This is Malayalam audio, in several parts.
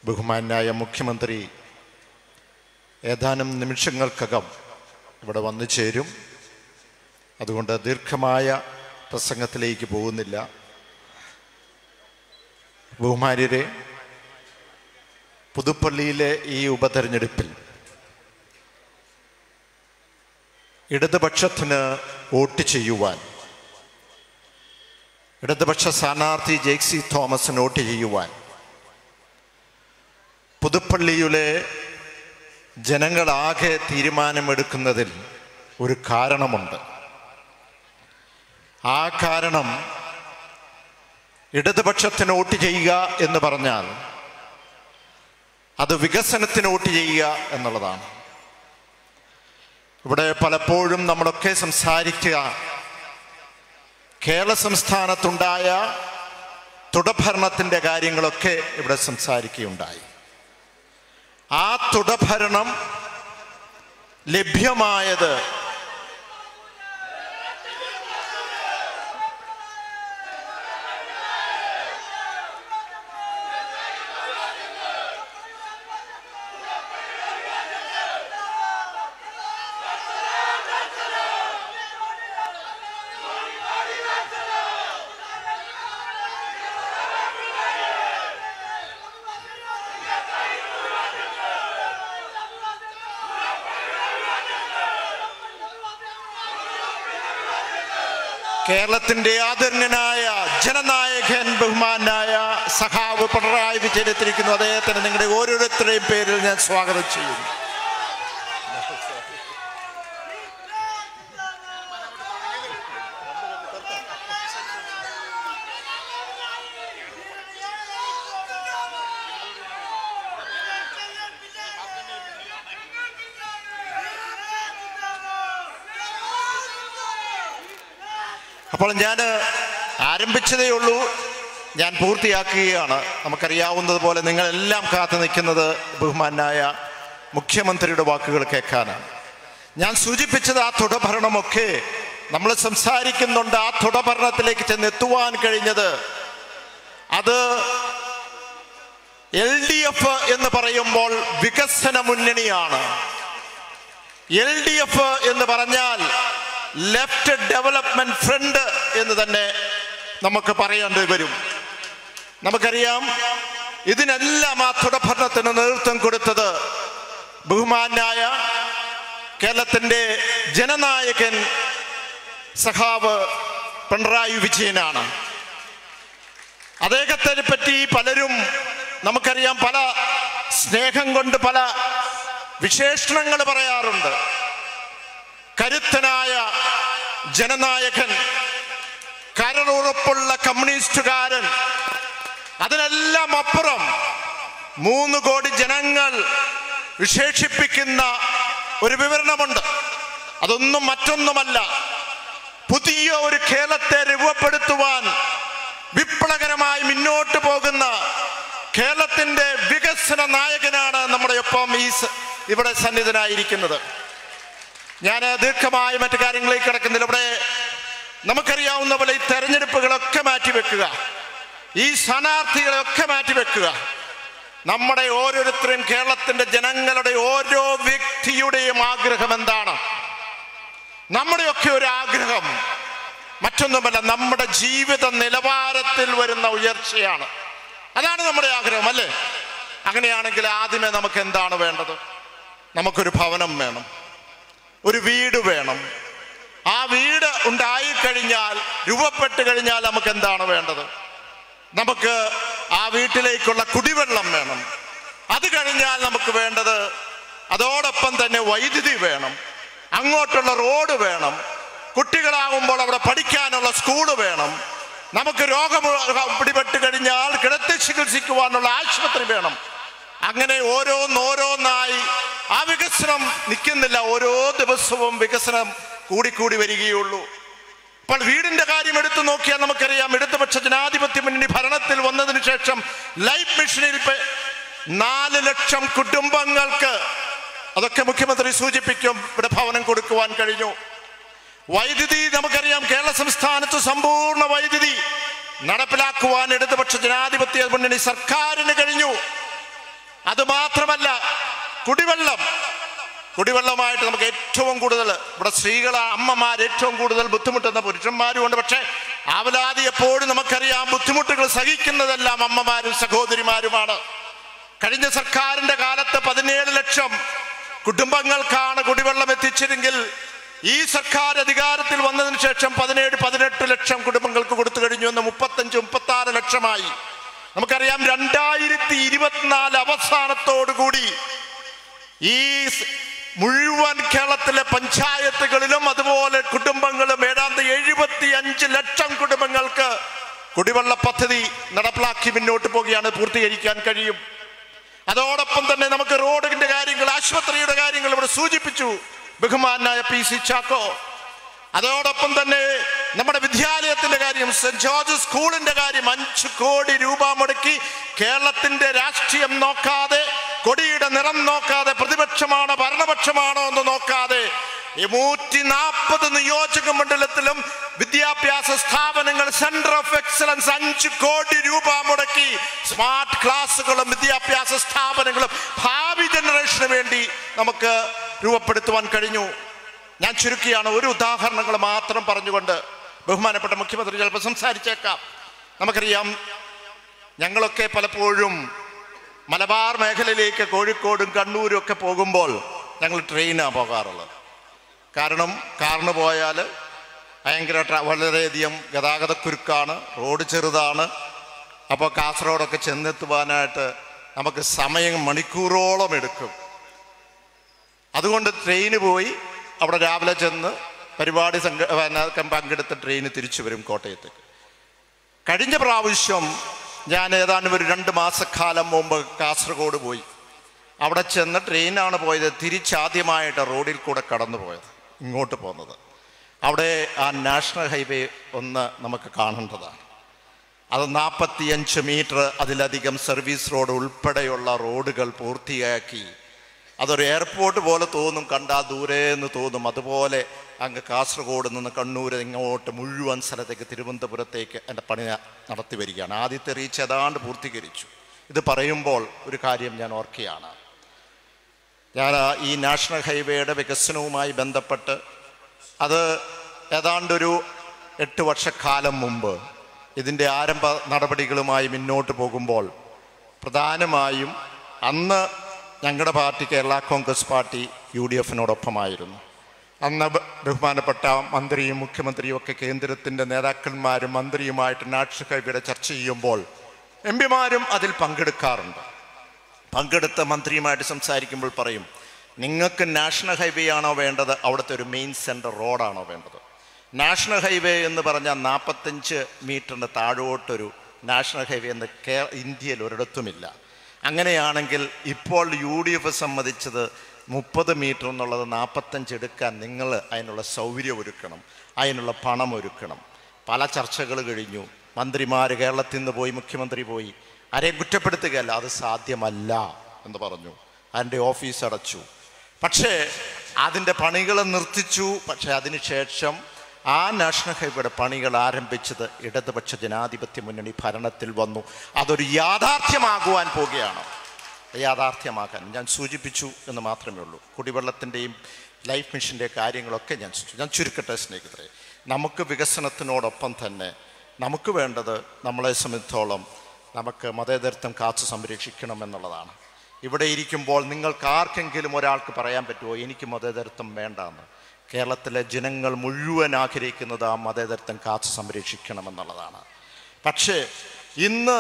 ബഹുമാനായ മുഖ്യമന്ത്രി ഏതാനും നിമിഷങ്ങൾക്കകം ഇവിടെ വന്നു ചേരും അതുകൊണ്ട് ദീർഘമായ പ്രസംഗത്തിലേക്ക് പോകുന്നില്ല ബഹുമാര്യരെ പുതുപ്പള്ളിയിലെ ഈ ഉപതെരഞ്ഞെടുപ്പിൽ ഇടതുപക്ഷത്തിന് വോട്ട് ചെയ്യുവാൻ ഇടതുപക്ഷ സ്ഥാനാർത്ഥി ജെയ്സി തോമസിന് വോട്ട് ചെയ്യുവാൻ പുതുപ്പള്ളിയിലെ ജനങ്ങളാകെ തീരുമാനമെടുക്കുന്നതിൽ ഒരു കാരണമുണ്ട് ആ കാരണം ഇടതുപക്ഷത്തിന് വോട്ട് ചെയ്യുക എന്ന് പറഞ്ഞാൽ അത് വികസനത്തിന് വോട്ട് ചെയ്യുക എന്നുള്ളതാണ് ഇവിടെ പലപ്പോഴും നമ്മളൊക്കെ സംസാരിക്കുക കേരള സംസ്ഥാനത്തുണ്ടായ തുടഭരണത്തിൻ്റെ കാര്യങ്ങളൊക്കെ ഇവിടെ സംസാരിക്കുകയുണ്ടായി ആ തുടഭരണം ലഭ്യമായത് കേരളത്തിന്റെ ആദരണീയനായ ജനനായകൻ ബഹുമാനായ സഖാവ് പിണറായി വിജയൻ എത്തിയിരിക്കുന്നു അദ്ദേഹത്തിന് നിങ്ങളുടെ ഓരോരുത്തരുടെയും പേരിൽ ഞാൻ സ്വാഗതം ചെയ്യുന്നു അപ്പോൾ ഞാൻ ആരംഭിച്ചതേ ഉള്ളൂ ഞാൻ പൂർത്തിയാക്കുകയാണ് നമുക്കറിയാവുന്നതുപോലെ നിങ്ങളെല്ലാം കാത്തു നിൽക്കുന്നത് ബഹുമാനായ മുഖ്യമന്ത്രിയുടെ വാക്കുകൾ കേൾക്കാനാണ് ഞാൻ സൂചിപ്പിച്ചത് ആ തുടഭരണമൊക്കെ നമ്മൾ സംസാരിക്കുന്നുണ്ട് ആ തുടഭരണത്തിലേക്ക് ചെന്നെത്തുവാൻ കഴിഞ്ഞത് അത് എൽ ഡി എഫ് എന്ന് പറയുമ്പോൾ വികസന മുന്നണിയാണ് എൽ ഡി എഫ് എന്ന് പറഞ്ഞാൽ ലെഫ്റ്റ് ഡെവലപ്മെന്റ് ഫ്രണ്ട് എന്ന് തന്നെ നമുക്ക് പറയേണ്ടി വരും നമുക്കറിയാം ഇതിനെല്ലാം ആ തുടഭരണത്തിന് നേതൃത്വം കൊടുത്തത് ബഹുമാനായ കേരളത്തിന്റെ ജനനായകൻ സഖാവ് പിണറായി വിജയനാണ് അദ്ദേഹത്തെ പറ്റി പലരും നമുക്കറിയാം പല സ്നേഹം കൊണ്ട് പല വിശേഷണങ്ങൾ പറയാറുണ്ട് കരുത്തനായ ജനനായകൻ കരളുറപ്പുള്ള കമ്മ്യൂണിസ്റ്റുകാരൻ അതിനെല്ലാം അപ്പുറം മൂന്ന് കോടി ജനങ്ങൾ വിശേഷിപ്പിക്കുന്ന ഒരു വിവരണമുണ്ട് അതൊന്നും മറ്റൊന്നുമല്ല പുതിയ ഒരു കേരളത്തെ രൂപപ്പെടുത്തുവാൻ വിപ്ലവകരമായി മുന്നോട്ട് പോകുന്ന കേരളത്തിന്റെ വികസന നായകനാണ് നമ്മുടെ ഒപ്പം ഈ സ- ഇവിടെ സന്നിധനായിരിക്കുന്നത് ഞാൻ ദീർഘമായ മറ്റു കാര്യങ്ങളിലേക്ക് കിടക്കുന്നില്ല ഇവിടെ നമുക്കറിയാവുന്ന പോലെ ഈ തെരഞ്ഞെടുപ്പുകളൊക്കെ മാറ്റിവെക്കുക ഈ സ്ഥാനാർത്ഥികളെയൊക്കെ മാറ്റിവെക്കുക നമ്മുടെ ഓരോരുത്തരും കേരളത്തിന്റെ ജനങ്ങളുടെ ഓരോ വ്യക്തിയുടെയും ആഗ്രഹം എന്താണ് നമ്മുടെയൊക്കെ ഒരു ആഗ്രഹം മറ്റൊന്നുമല്ല നമ്മുടെ ജീവിത നിലവാരത്തിൽ വരുന്ന ഉയർച്ചയാണ് അതാണ് നമ്മുടെ ആഗ്രഹം അല്ലേ അങ്ങനെയാണെങ്കിൽ ആദ്യമേ നമുക്ക് എന്താണ് വേണ്ടത് നമുക്കൊരു ഭവനം വേണം ഒരു വീട് വേണം ആ വീട് ഉണ്ടായിക്കഴിഞ്ഞാൽ രൂപപ്പെട്ട് കഴിഞ്ഞാൽ നമുക്ക് എന്താണ് വേണ്ടത് നമുക്ക് ആ വീട്ടിലേക്കുള്ള കുടിവെള്ളം വേണം അത് കഴിഞ്ഞാൽ നമുക്ക് വേണ്ടത് അതോടൊപ്പം തന്നെ വൈദ്യുതി വേണം അങ്ങോട്ടുള്ള റോഡ് വേണം കുട്ടികളാകുമ്പോൾ അവിടെ പഠിക്കാനുള്ള സ്കൂള് വേണം നമുക്ക് രോഗം പിടിപെട്ട് കഴിഞ്ഞാൽ കിടത്തി ചികിത്സിക്കുവാനുള്ള ആശുപത്രി വേണം അങ്ങനെ ഓരോന്നോരോന്നായി ആ വികസനം നിൽക്കുന്നില്ല ഓരോ ദിവസവും വികസനം കൂടിക്കൂടി വരികയുള്ളൂ അപ്പോൾ വീടിന്റെ കാര്യം എടുത്തു നോക്കിയാൽ നമുക്കറിയാം ഇടതുപക്ഷ ജനാധിപത്യ മുന്നണി ഭരണത്തിൽ വന്നതിന് ശേഷം ലൈഫ് മിഷനിൽ പെ- നാല് ലക്ഷം കുടുംബങ്ങൾക്ക് അതൊക്കെ മുഖ്യമന്ത്രി സൂചിപ്പിക്കും ഇവിടെ ഭവനം കൊടുക്കുവാൻ കഴിഞ്ഞു വൈദ്യുതി നമുക്കറിയാം കേരള സംസ്ഥാനത്ത് സമ്പൂർണ്ണ വൈദ്യുതി നടപ്പിലാക്കുവാൻ ഇടതുപക്ഷ ജനാധിപത്യ മുന്നണി സർക്കാരിന് കഴിഞ്ഞു അതുമാത്രമല്ല കുടിവെള്ളം കുടിവെള്ളമായിട്ട് നമുക്ക് ഏറ്റവും കൂടുതൽ ഇവിടെ സ്ത്രീകൾ അമ്മമാർ ഏറ്റവും കൂടുതൽ ബുദ്ധിമുട്ടുന്ന പുരുഷന്മാരുമുണ്ട് പക്ഷേ ആവലാതി എപ്പോഴും നമുക്കറിയാം ബുദ്ധിമുട്ടുകൾ സഹിക്കുന്നതെല്ലാം അമ്മമാരും സഹോദരിമാരുമാണ് കഴിഞ്ഞ സർക്കാരിന്റെ കാലത്ത് പതിനേഴ് ലക്ഷം കുടുംബങ്ങൾക്കാണ് കുടിവെള്ളം എത്തിച്ചതെങ്കിൽ ഈ സർക്കാർ അധികാരത്തിൽ വന്നതിന് ശേഷം പതിനേഴ് പതിനെട്ട് ലക്ഷം കുടുംബങ്ങൾക്ക് കൊടുത്തു കഴിഞ്ഞു എന്ന് മുപ്പത്തഞ്ച് മുപ്പത്തി ആറ് ലക്ഷമായി നമുക്കറിയാം രണ്ടായിരത്തി ഇരുപത്തിനാല് അവസാനത്തോടുകൂടി ഈ സ് മുഴുവൻ കേരളത്തിലെ പഞ്ചായത്തുകളിലും അതുപോലെ കുടുംബങ്ങളും ഏതാണ്ട് എഴുപത്തി അഞ്ച് ലക്ഷം കുടുംബങ്ങൾക്ക് കുടിവെള്ള പദ്ധതി നടപ്പിലാക്കി മുന്നോട്ട് പോവുകയാണ് പൂർത്തീകരിക്കാൻ കഴിയും അതോടൊപ്പം തന്നെ നമുക്ക് റോഡിന്റെ കാര്യങ്ങൾ ആശുപത്രിയുടെ കാര്യങ്ങൾ ഇവിടെ സൂചിപ്പിച്ചു ബഹുമാനായ പി സി ചാക്കോ അതോടൊപ്പം തന്നെ നമ്മുടെ വിദ്യാലയത്തിന്റെ കാര്യം സെന്റ് ജോർജ് സ്കൂളിന്റെ കാര്യം അഞ്ച് കോടി രൂപ മുടക്കി കേരളത്തിന്റെ രാഷ്ട്രീയം നോക്കാതെ കൊടിയുടെ നിറം നോക്കാതെ പ്രതിപക്ഷമാണോ ഭരണപക്ഷമാണോ എന്ന് നോക്കാതെ നൂറ്റി നാൽപ്പത് നിയോജക മണ്ഡലത്തിലും വിദ്യാഭ്യാസ സ്ഥാപനങ്ങൾ സെന്റർ ഓഫ് എക്സലൻസ് അഞ്ച് കോടി രൂപ മുടക്കി സ്മാർട്ട് ക്ലാസ്സുകളും വിദ്യാഭ്യാസ സ്ഥാപനങ്ങളും ഭാവി ജനറേഷന് വേണ്ടി നമുക്ക് രൂപപ്പെടുത്തുവാൻ കഴിഞ്ഞു ഞാൻ ചുരുക്കിയാണ് ഒരു ഉദാഹരണങ്ങൾ മാത്രം പറഞ്ഞുകൊണ്ട് ബഹുമാനപ്പെട്ട മുഖ്യമന്ത്രി ചിലപ്പോൾ സംസാരിച്ചേക്കാം നമുക്കറിയാം ഞങ്ങളൊക്കെ പലപ്പോഴും മലബാർ മേഖലയിലേക്ക് കോഴിക്കോടും കണ്ണൂരും ഒക്കെ പോകുമ്പോൾ ഞങ്ങൾ ട്രെയിനാണ് പോകാറുള്ളത് കാരണം കാറിന് പോയാൽ ഭയങ്കര ട്ര- വളരെയധികം ഗതാഗതക്കുരുക്കാണ് റോഡ് ചെറുതാണ് അപ്പോൾ കാസർഗോഡൊക്കെ ചെന്നെത്തുവാനായിട്ട് നമുക്ക് സമയം മണിക്കൂറോളം എടുക്കും അതുകൊണ്ട് ട്രെയിന് പോയി അവിടെ രാവിലെ ചെന്ന് പരിപാടി സംഘ പിന്നെ പങ്കെടുത്ത് ട്രെയിന് തിരിച്ചു വരും കോട്ടയത്തേക്ക് കഴിഞ്ഞ പ്രാവശ്യം ഞാൻ ഏതാണ്ട് ഒരു രണ്ട് മാസക്കാലം മുമ്പ് കാസർഗോഡ് പോയി അവിടെ ചെന്ന് ട്രെയിനാണ് പോയത് തിരിച്ചാദ്യമായിട്ട് റോഡിൽ കൂടെ കടന്നു പോയത് ഇങ്ങോട്ട് പോകുന്നത് അവിടെ ആ നാഷണൽ ഹൈവേ ഒന്ന് നമുക്ക് കാണേണ്ടതാണ് അത് നാൽപ്പത്തിയഞ്ച് മീറ്റർ അതിലധികം സർവീസ് റോഡ് ഉൾപ്പെടെയുള്ള റോഡുകൾ പൂർത്തിയാക്കി അതൊരു എയർപോർട്ട് പോലെ തോന്നും കണ്ടാൽ ദൂരെ നിന്ന് തോന്നും അതുപോലെ അങ്ങ് കാസർഗോഡ് നിന്ന് കണ്ണൂർ ഇങ്ങോട്ട് മുഴുവൻ സ്ഥലത്തേക്ക് തിരുവനന്തപുരത്തേക്ക് എൻ്റെ പണി നടത്തി വരികയാണ് ആദ്യത്തെ റീച്ച് ഏതാണ്ട് പൂർത്തീകരിച്ചു ഇത് പറയുമ്പോൾ ഒരു കാര്യം ഞാൻ ഓർക്കുകയാണ് ഞാൻ ആ ഈ നാഷണൽ ഹൈവേയുടെ വികസനവുമായി ബന്ധപ്പെട്ട് അത് ഏതാണ്ടൊരു എട്ട് വർഷക്കാലം മുമ്പ് ഇതിൻ്റെ ആരംഭ നടപടികളുമായി മുന്നോട്ട് പോകുമ്പോൾ പ്രധാനമായും അന്ന് ഞങ്ങളുടെ party Kerala Congress party U D എഫിനോടൊപ്പമായിരുന്നു അന്ന് ബ- ബഹുമാനപ്പെട്ട മന്ത്രിയും മുഖ്യമന്ത്രിയും ഒക്കെ കേന്ദ്രത്തിൻ്റെ നേതാക്കന്മാരും മന്ത്രിയുമായിട്ട് നാഷണൽ ഹൈവേയുടെ ചർച്ച ചെയ്യുമ്പോൾ എം പിമാരും അതിൽ പങ്കെടുക്കാറുണ്ട് പങ്കെടുത്ത മന്ത്രിയുമായിട്ട് സംസാരിക്കുമ്പോൾ പറയും നിങ്ങൾക്ക് നാഷണൽ ഹൈവേ ആണോ വേണ്ടത് അവിടുത്തെ ഒരു മെയിൻ സെൻറ്റർ റോഡാണോ വേണ്ടത് നാഷണൽ ഹൈവേ എന്ന് പറഞ്ഞാൽ നാൽപ്പത്തഞ്ച് മീറ്ററിൻ്റെ താഴോട്ടൊരു നാഷണൽ ഹൈവേ എന്ന് കേ ഇന്ത്യയിൽ ഒരിടത്തുമില്ല അങ്ങനെയാണെങ്കിൽ ഇപ്പോൾ യു ഡി എഫ് സമ്മതിച്ചത് മുപ്പത് മീറ്റർ എന്നുള്ളത് നാൽപ്പത്തഞ്ച് എടുക്കാൻ നിങ്ങൾ അതിനുള്ള സൗകര്യം ഒരുക്കണം അതിനുള്ള പണം ഒരുക്കണം പല ചർച്ചകൾ കഴിഞ്ഞു മന്ത്രിമാർ കേരളത്തിൽ നിന്ന് പോയി മുഖ്യമന്ത്രി പോയി ആരെയും കുറ്റപ്പെടുത്തുകയല്ല അത് സാധ്യമല്ല എന്ന് പറഞ്ഞു അതിൻ്റെ ഓഫീസ് അടച്ചു പക്ഷേ അതിൻ്റെ പണികൾ നിർത്തിച്ചു പക്ഷേ അതിനുശേഷം ആ നാഷണൽ ഹൈവേയുടെ പണികൾ ആരംഭിച്ചത് ഇടതുപക്ഷ ജനാധിപത്യ മുന്നണി ഭരണത്തിൽ വന്നു അതൊരു യാഥാർത്ഥ്യമാകുവാൻ പോകുകയാണ് യാഥാർത്ഥ്യമാക്കാൻ ഞാൻ സൂചിപ്പിച്ചു എന്ന് മാത്രമേ ഉള്ളൂ കുടിവെള്ളത്തിൻ്റെയും ലൈഫ് മിഷൻ്റെ കാര്യങ്ങളൊക്കെ ഞാൻ സൂചിപ്പിച്ചു ഞാൻ ചുരുക്കട്ടെ സ്നേഹിതരെ നമുക്ക് വികസനത്തിനോടൊപ്പം തന്നെ നമുക്ക് വേണ്ടത് നമ്മളെ സംബന്ധിച്ചോളം നമുക്ക് മതേതരത്വം കാത്തു സംരക്ഷിക്കണം എന്നുള്ളതാണ് ഇവിടെ ഇരിക്കുമ്പോൾ നിങ്ങൾക്ക് ആർക്കെങ്കിലും ഒരാൾക്ക് പറയാൻ പറ്റുമോ എനിക്ക് മതേതരത്വം വേണ്ടെന്ന് കേരളത്തിലെ ജനങ്ങൾ മുഴുവൻ ആഗ്രഹിക്കുന്നത് ആ മതേതരത്വം കാത്തു സംരക്ഷിക്കണമെന്നുള്ളതാണ് പക്ഷേ ഇന്ന്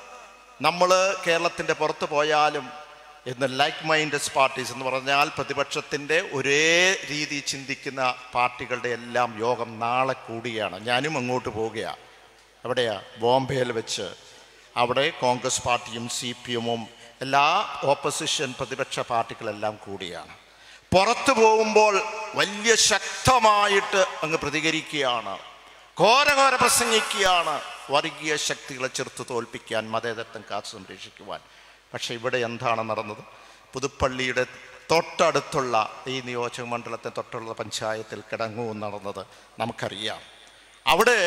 നമ്മൾ കേരളത്തിൻ്റെ പുറത്ത് പോയാലും ഇന്ന് ലൈക്ക് മൈൻഡസ് പാർട്ടീസ് എന്ന് പറഞ്ഞാൽ പ്രതിപക്ഷത്തിൻ്റെ ഒരേ രീതി ചിന്തിക്കുന്ന പാർട്ടികളുടെ എല്ലാം യോഗം നാളെ കൂടിയാണ് ഞാനും അങ്ങോട്ട് പോവുകയാണ് എവിടെയാ ബോംബെയിൽ വെച്ച് അവിടെ കോൺഗ്രസ് പാർട്ടിയും സി പി എമ്മും എല്ലാ ഓപ്പോസിഷൻ പ്രതിപക്ഷ പാർട്ടികളെല്ലാം കൂടിയാണ് പുറത്തു പോകുമ്പോൾ വലിയ ശക്തമായിട്ട് അങ്ങ് പ്രതികരിക്കുകയാണ് ഘോരഘോര പ്രസംഗിക്കുകയാണ് വർഗീയ ശക്തികളെ ചെറുത്ത് തോൽപ്പിക്കാൻ മതേതത്വം കാത്തു സംരക്ഷിക്കുവാൻ പക്ഷെ ഇവിടെ എന്താണ് നടന്നത് പുതുപ്പള്ളിയുടെ തൊട്ടടുത്തുള്ള ഈ നിയോജക മണ്ഡലത്തെ തൊട്ടുള്ള പഞ്ചായത്തിൽ കിടങ്ങും നടന്നത് നമുക്കറിയാം അവിടെ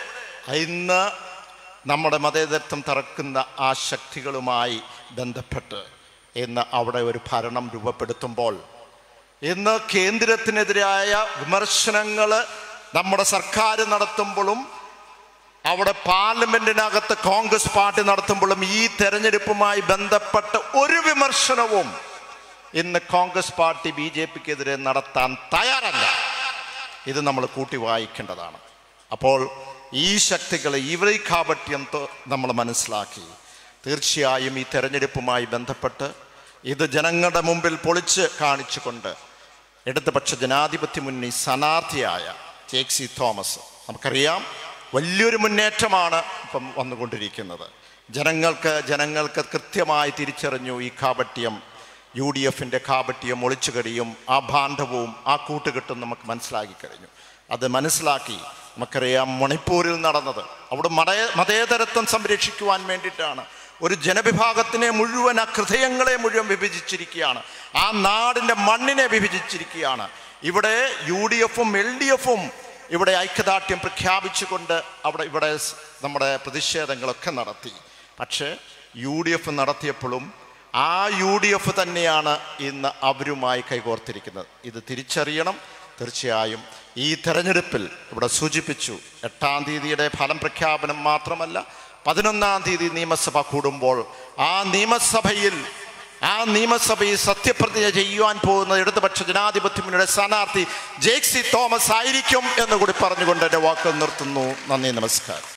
ഇന്ന് നമ്മുടെ മതേതരത്വം തറക്കുന്ന ആ ശക്തികളുമായി ബന്ധപ്പെട്ട് ഇന്ന് അവിടെ ഒരു ഭരണം രൂപപ്പെടുത്തുമ്പോൾ ഇന്ന് കേന്ദ്രത്തിനെതിരായ വിമർശനങ്ങൾ നമ്മുടെ സർക്കാർ നടത്തുമ്പോഴും അവിടെ പാർലമെന്റിനകത്ത് കോൺഗ്രസ് പാർട്ടി നടത്തുമ്പോഴും ഈ തെരഞ്ഞെടുപ്പുമായി ബന്ധപ്പെട്ട് ഒരു വിമർശനവും ഇന്ന് കോൺഗ്രസ് പാർട്ടി ബി ജെ പിക്കെതിരെ നടത്താൻ തയ്യാറല്ല ഇത് നമ്മൾ കൂട്ടി വായിക്കേണ്ടതാണ് അപ്പോൾ ഈ ശക്തികൾ ഇവരെ കാപട്യം ത- നമ്മൾ മനസ്സിലാക്കി തീർച്ചയായും ഈ തെരഞ്ഞെടുപ്പുമായി ബന്ധപ്പെട്ട് ഇത് ജനങ്ങളുടെ മുമ്പിൽ പൊളിച്ച് കാണിച്ചുകൊണ്ട് ഇടതുപക്ഷ ജനാധിപത്യ മുന്നണി സ്ഥാനാർത്ഥിയായ ചേക്സി തോമസ് നമുക്കറിയാം വലിയൊരു മുന്നേറ്റമാണ് ഇപ്പം വന്നുകൊണ്ടിരിക്കുന്നത് ജനങ്ങൾക്ക് ജനങ്ങൾക്ക് കൃത്യമായി തിരിച്ചറിഞ്ഞു ഈ കാപട്യം യു ഡി എഫിൻ്റെ കാപട്യം ഒളിച്ചുകടിയും ആ ഭാണ്ഡവും ആ കൂട്ടുകെട്ടും നമുക്ക് മനസ്സിലാക്കി കഴിഞ്ഞു അത് മനസ്സിലാക്കി നമുക്കറിയാം മണിപ്പൂരിൽ നടന്നത് അവിടെ മതേ മതേതരത്വം സംരക്ഷിക്കുവാൻ വേണ്ടിയിട്ടാണ് ഒരു ജനവിഭാഗത്തിനെ മുഴുവൻ ആ ഹൃദയങ്ങളെ മുഴുവൻ വിഭജിച്ചിരിക്കുകയാണ് ആ നാടിൻ്റെ മണ്ണിനെ വിഭജിച്ചിരിക്കുകയാണ് ഇവിടെ യു ഡി എഫും എൽ ഡി എഫും ഇവിടെ ഐക്യദാർഢ്യം പ്രഖ്യാപിച്ചുകൊണ്ട് അവിടെ ഇവിടെ സ് നമ്മുടെ പ്രതിഷേധങ്ങളൊക്കെ നടത്തി പക്ഷേ യു ഡി എഫ് നടത്തിയപ്പോഴും ആ യു ഡി എഫ് തന്നെയാണ് ഇന്ന് അവരുമായി കൈകോർത്തിരിക്കുന്നത് ഇത് തിരിച്ചറിയണം തീർച്ചയായും ഈ തെരഞ്ഞെടുപ്പിൽ ഇവിടെ സൂചിപ്പിച്ചു എട്ടാം തീയതിയുടെ ഫലം പ്രഖ്യാപനം മാത്രമല്ല പതിനൊന്നാം തീയതി നിയമസഭ കൂടുമ്പോൾ ആ നിയമസഭയിൽ ആ നിയമസഭയിൽ സത്യപ്രതിജ്ഞ ചെയ്യുവാൻ പോകുന്ന ഇടതുപക്ഷ ജനാധിപത്യ മുന്നണിയുടെ സ്ഥാനാർത്ഥി ജേക്സി തോമസ് ആയിരിക്കും എന്ന് കൂടി പറഞ്ഞുകൊണ്ട് എൻ്റെ വാക്കുകൾ നിർത്തുന്നു നന്ദി നമസ്കാരം